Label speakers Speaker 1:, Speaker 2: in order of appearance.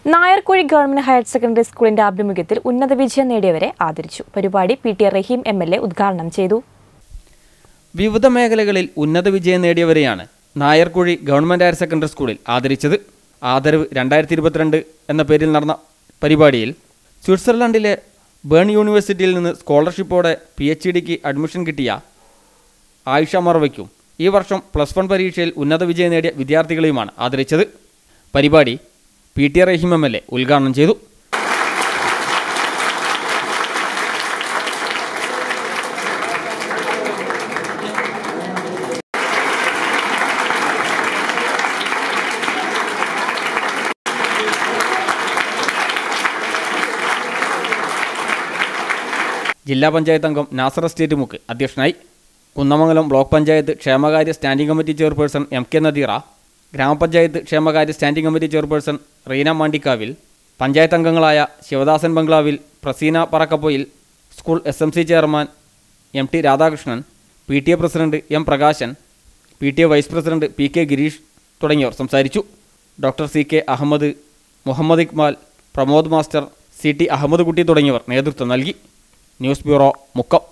Speaker 1: Nairkuzhi government higher secondary സ്കൂളിന്റെ ആഭിമുഖ്യത്തിൽ ഉന്നത വിജയം നേടിയവരെ ആദരിച്ചു പരിപാടി P T Rahim M L A ഉദ്ഘാടനം ചെയ്തു
Speaker 2: വിവിധ മേഖലകളിൽ ഉന്നത വിജയം നേടിയവരെയാണ് നായർക്കുഴി ഗവൺമെൻറ് ഹയർ സെക്കൻഡറി സ്കൂളിൽ ആദരിച്ചത് ആദരവ് രണ്ടായിരത്തി ഇരുപത്തിരണ്ട് എന്ന പേരിൽ നടന്ന പരിപാടിയിൽ സ്വിറ്റ്സർലൻഡിലെ ബേൺ യൂണിവേഴ്സിറ്റിയിൽ നിന്ന് സ്കോളർഷിപ്പോടെ പി എച്ച് ഡിക്ക് അഡ്മിഷൻ കിട്ടിയ ആയിഷ മറവയ്ക്കും ഈ വർഷം പ്ലസ് വൺ പരീക്ഷയിൽ ഉന്നത വിജയം നേടിയ വിദ്യാർത്ഥികളെയുമാണ് ആദരിച്ചത് പരിപാടി P T Rahim M L A ഉദ്ഘാടനം ചെയ്തു ജില്ലാ പഞ്ചായത്ത് അംഗം നാസർ എസ്റ്റേറ്റ് മുക്ക് അധ്യക്ഷനായി കുന്നമംഗലം ബ്ലോക്ക് പഞ്ചായത്ത് ക്ഷേമകാര്യ standing committee chairperson M K Nadeera ഗ്രാമപഞ്ചായത്ത് ക്ഷേമകാര്യ standing committee chairperson Reena Mandikkavil panchayat അംഗങ്ങളായ ശിവദാസൻ ബംഗ്ലാവിൽ Praseena Parakkapoyil school S M C chairman M T Radhakrishnan P T A president M Prakashan P T A vice president P K Girish തുടങ്ങിയവർ സംസാരിച്ചു doctor C K Ahammed Muhammed Ikmal Pramod master C T Ahammed Kutty തുടങ്ങിയവർ നേതൃത്വം നൽകി news bureau Mukkam